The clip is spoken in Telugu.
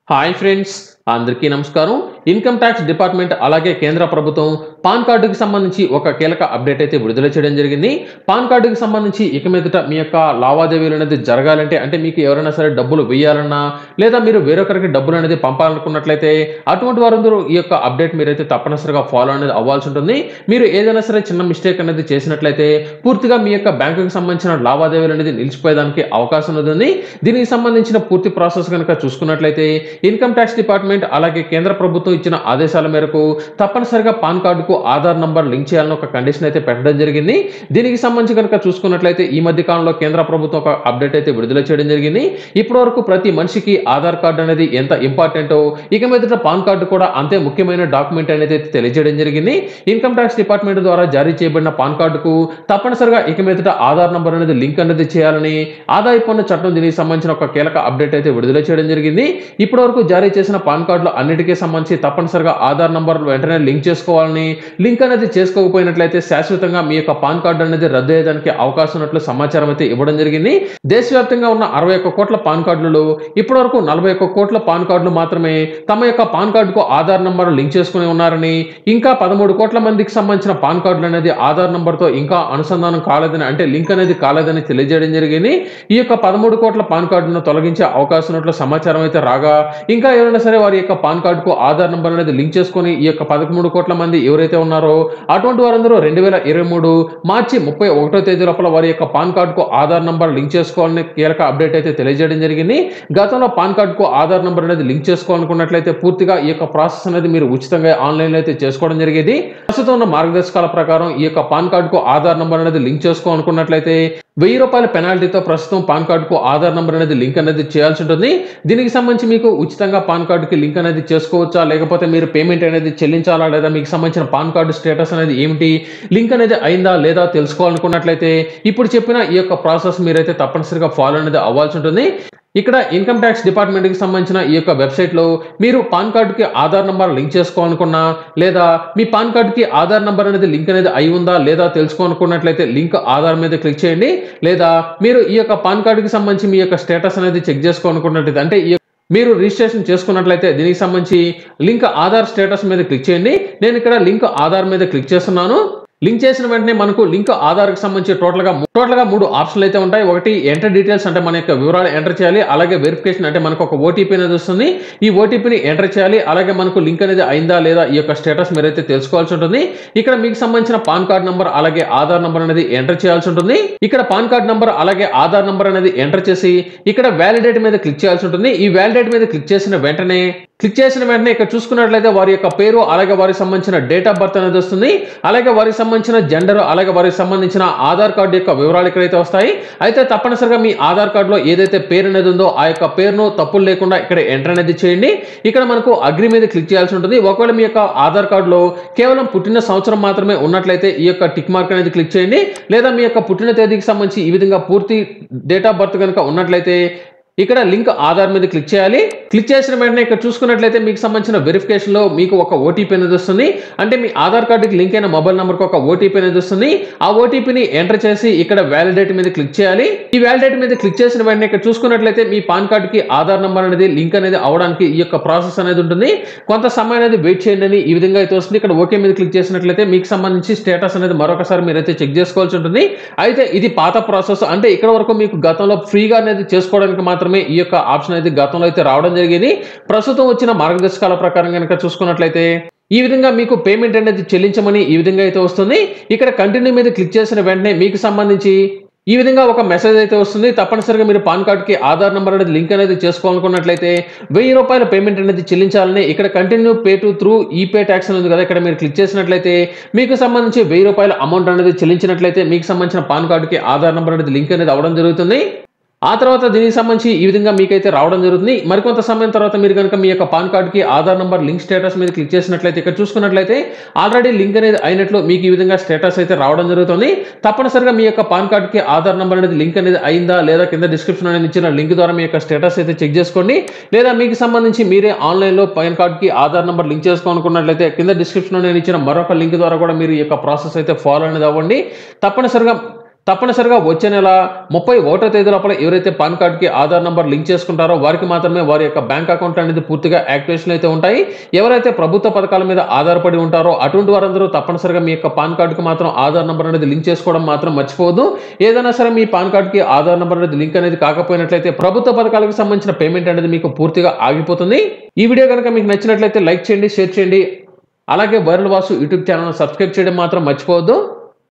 హాయ్ ఫ్రెండ్స్ అందరికీ నమస్కారం ఇన్కమ్ ట్యాక్స్ డిపార్ట్మెంట్ అలాగే కేంద్ర ప్రభుత్వం పాన్ కార్డుకి సంబంధించి ఒక కీలక అప్డేట్ అయితే విడుదల చేయడం జరిగింది పాన్ కార్డుకి సంబంధించి ఇక మీదట మీ యొక్క లావాదేవీలు అనేది జరగాలంటే అంటే మీకు ఎవరైనా సరే డబ్బులు వేయాలన్నా లేదా మీరు వేరొకరికి డబ్బులు అనేది పంపాలనుకున్నట్లయితే అటువంటి వారందరూ ఈ యొక్క అప్డేట్ మీరైతే తప్పనిసరిగా ఫాలో అనేది అవ్వాల్సి ఉంటుంది మీరు ఏదైనా సరే చిన్న మిస్టేక్ అనేది చేసినట్లయితే పూర్తిగా మీ యొక్క బ్యాంకుకి సంబంధించిన లావాదేవీలు అనేది నిలిచిపోయేదానికి అవకాశం ఉంది దీనికి సంబంధించిన పూర్తి ప్రాసెస్ కనుక చూసుకున్నట్లయితే ఇన్కమ్ ట్యాక్స్ డిపార్ట్మెంట్ అలాగే కేంద్ర ప్రభుత్వం ఇచ్చిన ఆదేశాల మేరకు తప్పనిసరిగా పాన్ కార్డుకు ఆధార్ నంబర్ లింక్ చేయాలని ఒక కండిషన్ అయితే పెట్టడం జరిగింది దీనికి సంబంధించి కనుక చూసుకున్నట్లయితే ఈ మధ్య కాలంలో కేంద్ర ప్రభుత్వం ఒక అప్డేట్ అయితే విడుదల చేయడం జరిగింది ఇప్పటి వరకు ప్రతి మనిషికి ఆధార్ కార్డు అనేది ఎంత ఇంపార్టెంటో ఇక మీదట పాన్ కార్డు కూడా అంతే ముఖ్యమైన డాక్యుమెంట్ అనేది అయితే తెలియజేయడం జరిగింది ఇన్కమ్ ట్యాక్స్ డిపార్ట్మెంట్ ద్వారా జారీ చేయబడిన పాన్ కార్డుకు తప్పనిసరిగా ఇక మీదట ఆధార్ నంబర్ అనేది లింక్ అనేది చేయాలని ఆదాయ పన్ను చట్టం దీనికి సంబంధించిన ఒక కీలక అప్డేట్ అయితే విడుదల చేయడం జరిగింది ఇప్పటి వరకు జారీ చేసిన పాన్ కార్డులు అన్నిటికీ సంబంధించి తప్పనిసరిగా ఆధార్ నంబర్ వెంటనే లింక్ చేసుకోవాలని లింక్ అనేది చేసుకోకపోయినట్లయితే శాశ్వతంగా మీ యొక్క పాన్ కార్డు అనేది రద్దు అయ్యేదానికి అవకాశం ఉన్నట్లు సమాచారం అయితే ఇవ్వడం జరిగింది దేశవ్యాప్తంగా ఉన్న అరవై ఒక్క కోట్ల పాన్ కార్డులలో ఇప్పటి వరకు నలభై ఒక్క కోట్ల పాన్ కార్డులు మాత్రమే తమ యొక్క పాన్ కార్డుకు ఆధార్ నంబర్ లింక్ చేసుకుని ఉన్నారని ఇంకా పదమూడు కోట్ల మందికి సంబంధించిన పాన్ కార్డులు అనేది ఆధార్ నంబర్తో ఇంకా అనుసంధానం కాలేదని అంటే లింక్ అనేది కాలేదని తెలియజేయడం జరిగింది ఈ యొక్క పదమూడు కోట్ల పాన్ కార్డును తొలగించే అవకాశం ఉన్నట్లు సమాచారం అయితే రాగా ఇంకా ఎవరైనా సరే వారి యొక్క పాన్ కార్డుకు ఆధార్ నంబర్ అనేది లింక్ చేసుకొని ఈ యొక్క పదకొండు కోట్ల మంది ఎవరైతే ఉన్నారో అటువంటి వారందరూ రెండు వేల ఇరవై మూడు మార్చి ముప్పై ఒకటో తేదీ లోపల వారి యొక్క పాన్ కార్డుకు ఆధార్ నంబర్ లింక్ చేసుకోవాలని కీలక అప్డేట్ అయితే తెలియజేయడం జరిగింది గతంలో పాన్ కార్డుకు ఆధార్ నంబర్ అనేది లింక్ చేసుకోవాలనుకున్నట్లయితే పూర్తిగా ఈ యొక్క ప్రాసెస్ అనేది మీరు ఉచితంగా ఆన్లైన్లో అయితే చేసుకోవడం జరిగేది ప్రస్తుతం ఉన్న మార్గదర్శకాల ప్రకారం ఈ యొక్క పాన్ కార్డుకు ఆధార్ నంబర్ అనేది లింక్ చేసుకోవాలనుకున్నట్లయితే వెయ్యి రూపాయల పెనాల్టీతో ప్రస్తుతం పాన్ కార్డుకు ఆధార్ నంబర్ అనేది లింక్ అనేది చేయాల్సి ఉంటుంది దీనికి సంబంధించి మీకు ఉచితంగా పాన్ కార్డుకి లింక్ అనేది చేసుకోవచ్చా లేకపోతే మీరు పేమెంట్ అనేది చెల్లించాలా లేదా మీకు సంబంధించిన పాన్ కార్డు స్టేటస్ అనేది ఏమిటి లింక్ అనేది అయిందా లేదా తెలుసుకోవాలనుకున్నట్లయితే ఇప్పుడు చెప్పిన ఈ యొక్క ప్రాసెస్ మీరైతే తప్పనిసరిగా ఫాలో అనేది అవ్వాల్సి ఉంటుంది ఇక్కడ ఇన్కమ్ ట్యాక్స్ డిపార్ట్మెంట్కి సంబంధించిన ఈ యొక్క వెబ్సైట్లో మీరు పాన్ కార్డుకి ఆధార్ నంబర్ లింక్ చేసుకోవాలనుకున్నా లేదా మీ పాన్ కార్డుకి ఆధార్ నంబర్ అనేది లింక్ అనేది అయి ఉందా లేదా తెలుసుకోవాలనుకున్నట్లయితే లింక్ ఆధార్ మీద క్లిక్ చేయండి లేదా మీరు ఈ యొక్క పాన్ కార్డుకి సంబంధించి మీ యొక్క స్టేటస్ అనేది చెక్ చేసుకోవాలనుకున్నట్లయితే అంటే ఈ మీరు రిజిస్ట్రేషన్ చేసుకున్నట్లయితే దీనికి సంబంధించి లింక్ ఆధార్ స్టేటస్ మీద క్లిక్ చేయండి నేను ఇక్కడ లింక్ ఆధార్ మీద క్లిక్ చేస్తున్నాను లింక్ చేసిన వెంటనే మనకు లింక్ ఆధార్కి సంబంధించి టోటల్గా టోటల్గా మూడు ఆప్షన్లు అయితే ఉంటాయి ఒకటి ఎంటర్ డీటెయిల్స్ అంటే మన యొక్క వివరాలు ఎంటర్ చేయాలి అలాగే వెరిఫికేషన్ అంటే మనకు ఒక ఓటీపీ అనేది వస్తుంది ఈ ఓటీపీని ఎంటర్ చేయాలి అలాగే మనకు లింక్ అనేది అయిందా లేదా ఈ యొక్క స్టేటస్ మీరైతే తెలుసుకోవాల్సి ఉంటుంది ఇక్కడ మీకు సంబంధించిన పాన్ కార్డ్ నంబర్ అలాగే ఆధార్ నంబర్ అనేది ఎంటర్ చేయాల్సి ఉంటుంది ఇక్కడ పాన్ కార్డ్ నంబర్ అలాగే ఆధార్ నంబర్ అనేది ఎంటర్ చేసి ఇక్కడ వ్యాలిడేట్ మీద క్లిక్ చేయాల్సి ఉంటుంది ఈ వ్యాలిడేట్ మీద క్లిక్ చేసిన వెంటనే క్లిక్ చేసిన వెంటనే ఇక్కడ చూసుకున్నట్లయితే వారి యొక్క పేరు అలాగే వారికి సంబంధించిన డేట్ ఆఫ్ బర్త్ అనేది వస్తుంది అలాగే వారికి సంబంధించిన జెండర్ అలాగే వారికి సంబంధించిన ఆధార్ కార్డు యొక్క వివరాలు ఇక్కడైతే వస్తాయి అయితే తప్పనిసరిగా మీ ఆధార్ కార్డులో ఏదైతే పేరు అనేది ఉందో ఆ యొక్క పేరును తప్పులు లేకుండా ఇక్కడ ఎంటర్ అనేది చేయండి ఇక్కడ మనకు అగ్రి మీద క్లిక్ చేయాల్సి ఉంటుంది ఒకవేళ మీ యొక్క ఆధార్ కార్డులో కేవలం పుట్టిన సంవత్సరం మాత్రమే ఉన్నట్లయితే ఈ యొక్క టిక్ మార్క్ అనేది క్లిక్ చేయండి లేదా మీ యొక్క పుట్టిన తేదీకి సంబంధించి ఈ విధంగా పూర్తి డేట్ ఆఫ్ బర్త్ కనుక ఉన్నట్లయితే ఇక్కడ లింక్ ఆధార్ మీద క్లిక్ చేయాలి క్లిక్ చేసిన వెంటనే ఇక్కడ చూసుకున్నట్లయితే మీకు సంబంధించిన వెరిఫికేషన్లో మీకు ఒక ఓటీపీ అనేది వస్తుంది అంటే మీ ఆధార్ కార్డుకి లింక్ అయిన మొబైల్ నెంబర్కి ఒక ఓటీపీ అనేది వస్తుంది ఆ ఓటీపీని ఎంటర్ చేసి ఇక్కడ వ్యాలిడేట్ మీద క్లిక్ చేయాలి ఈ వ్యాలిడేట్ మీద క్లిక్ చేసిన వెంటనే ఇక్కడ చూసుకున్నట్లయితే మీ పాన్ కార్డుకి ఆధార్ నెంబర్ అనేది లింక్ అనేది అవడానికి ఈ యొక్క ప్రాసెస్ అనేది ఉంటుంది కొంత సమయం అనేది వెయిట్ చేయండి అని ఈ విధంగా అయితే వస్తుంది ఇక్కడ ఓకే మీద క్లిక్ చేసినట్లయితే మీకు సంబంధించి స్టేటస్ అనేది మరొకసారి మీరైతే చెక్ చేసుకోవాల్సి ఉంటుంది అయితే ఇది పాత ప్రాసెస్ అంటే ఇక్కడ వరకు మీకు గతంలో ఫ్రీగా అనేది చేసుకోవడానికి మాత్రం మాత్రమే ఈ యొక్క ఆప్షన్ అయితే గతంలో అయితే రావడం జరిగింది ప్రస్తుతం వచ్చిన మార్గదర్శకాల ప్రకారం కనుక చూసుకున్నట్లయితే ఈ విధంగా మీకు పేమెంట్ అనేది చెల్లించమని ఈ విధంగా అయితే వస్తుంది ఇక్కడ కంటిన్యూ మీద క్లిక్ చేసిన వెంటనే మీకు సంబంధించి ఈ విధంగా ఒక మెసేజ్ అయితే వస్తుంది తప్పనిసరిగా మీరు పాన్ కార్డ్కి ఆధార్ నెంబర్ అనేది లింక్ అనేది చేసుకోవాలనుకున్నట్లయితే వెయ్యి రూపాయల పేమెంట్ అనేది చెల్లించాలని ఇక్కడ continue pay to through e pay tax అనేది కదా ఇక్కడ మీరు క్లిక్ చేసినట్లయితే మీకు సంబంధించి వెయ్యి రూపాయల అమౌంట్ అనేది చెల్లించినట్లయితే మీకు సంబంధించిన పాన్ కార్డుకి ఆధార్ నెంబర్ అనేది లింక్ అనేది అవడం జరుగుతుంది ఆ తర్వాత దీనికి సంబంధించి ఈ విధంగా మీకైతే రావడం జరుగుతుంది మరికొంత సమయం తర్వాత మీరు కనుక మీ యొక్క పాన్ కార్డ్కి ఆధార్ నంబర్ లింక్ స్టేటస్ మీద క్లిక్ చేసినట్లయితే ఇక్కడ చూసుకున్నట్లయితే ఆల్రెడీ లింక్ అనేది అయినట్లు మీకు ఈ విధంగా స్టేటస్ అయితే రావడం జరుగుతుంది తప్పనిసరిగా మీ యొక్క పాన్ కార్డ్కి ఆధార్ నంబర్ అనేది లింక్ అనేది అయిందా లేదా కింద డిస్క్రిప్షన్ అనేది ఇచ్చిన లింక్ ద్వారా మీ యొక్క స్టేటస్ అయితే చెక్ చేసుకోండి లేదా మీకు సంబంధించి మీరే ఆన్లైన్లో పాన్ కార్డ్కి ఆధార్ నంబర్ లింక్ చేసుకోవాలనుకున్నట్లయితే కింద డిస్క్రిప్షన్ నేను ఇచ్చిన మరొక లింక్ ద్వారా కూడా మీరు ఈ యొక్క ప్రాసెస్ అయితే ఫాలో అనేది అవ్వండి తప్పనిసరిగా తప్పనిసరిగా వచ్చే నెల ముప్పై ఒకటో తేదీ లోపల ఎవరైతే పాన్ కార్డ్కి ఆధార్ నంబర్ లింక్ చేసుకుంటారో వారికి మాత్రమే వారి యొక్క బ్యాంక్ అకౌంట్ అనేది పూర్తిగా యాక్టివేషన్ అయితే ఉంటాయి ఎవరైతే ప్రభుత్వ పథకాల మీద ఆధారపడి ఉంటారో అటువంటి వారందరూ తప్పనిసరిగా మీ యొక్క పాన్ కార్డుకి మాత్రం ఆధార్ నంబర్ అనేది లింక్ చేసుకోవడం మాత్రం మర్చిపోవద్దు ఏదైనా సరే మీ పాన్ కార్డ్కి ఆధార్ నంబర్ అనేది లింక్ అనేది కాకపోయినట్లయితే ప్రభుత్వ పథకాలకు సంబంధించిన పేమెంట్ అనేది మీకు పూర్తిగా ఆగిపోతుంది ఈ వీడియో కనుక మీకు నచ్చినట్లయితే లైక్ చేయండి షేర్ చేయండి అలాగే viral Vasu YouTube channel subscribe చేయడం మాత్రం మర్చిపోవద్దు